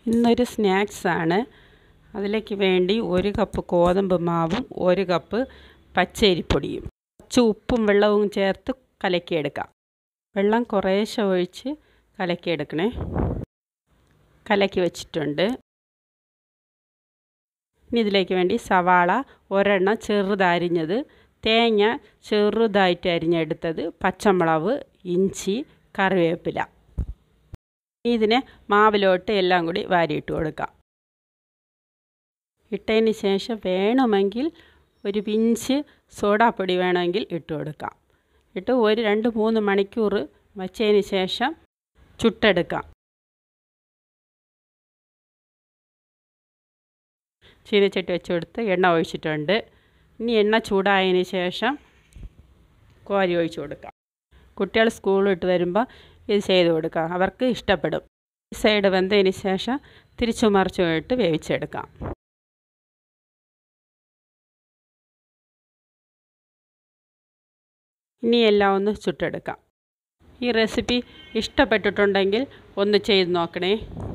ഇന്നൊരു സ്നാക്സാണ് അതിലേക്ക് വേണ്ടി ഒരു കപ്പ് ഗോതമ്പ് മാവും ഒരു കപ്പ് പച്ചരിപ്പൊടിയും കുറച്ച് ഉപ്പും വെള്ളവും ചേർത്ത് കലക്കിയെടുക്കാം വെള്ളം കുറേശ്ശെ ഒഴിച്ച് കലക്കിയെടുക്കണേ കലക്കി വെച്ചിട്ടുണ്ട് ഇനി ഇതിലേക്ക് വേണ്ടി സവാള ഒരെണ്ണം ചെറുതരിഞ്ഞത് തേങ്ങ ചെറുതായിട്ട് അരിഞ്ഞെടുത്തത് പച്ചമുളക് ഇഞ്ചി കറിവേപ്പില ഇതിനെ മാവിലോട്ട് എല്ലാം കൂടി വാരിയിട്ട് കൊടുക്കാം ഇട്ടതിന് ശേഷം വേണമെങ്കിൽ ഒരു പിഞ്ച് സോഡാപ്പൊടി വേണമെങ്കിൽ ഇട്ട് കൊടുക്കാം ഇട്ട് ഒരു രണ്ട് മൂന്ന് മണിക്കൂർ വച്ചതിന് ശേഷം ചുട്ടെടുക്കാം ചീനച്ചട്ടി വെച്ച് കൊടുത്ത് എണ്ണ ഒഴിച്ചിട്ടുണ്ട് ഇനി എണ്ണ ചൂടായതിന് ശേഷം കോരി ഒഴിച്ച് കൊടുക്കാം കുട്ടികൾ സ്കൂളിൽ വിട്ട് വരുമ്പോൾ ഇത് ചെയ്ത് കൊടുക്കാം അവർക്ക് ഇഷ്ടപ്പെടും ഈ സൈഡ് വെന്തതിന് ശേഷം തിരിച്ചു മറിച്ചു ഇട്ട് വേവിച്ചെടുക്കാം ഇനി എല്ലാം ഒന്ന് ചുട്ടെടുക്കാം ഈ റെസിപ്പി ഇഷ്ടപ്പെട്ടിട്ടുണ്ടെങ്കിൽ ഒന്ന് ചെയ്ത് നോക്കണേ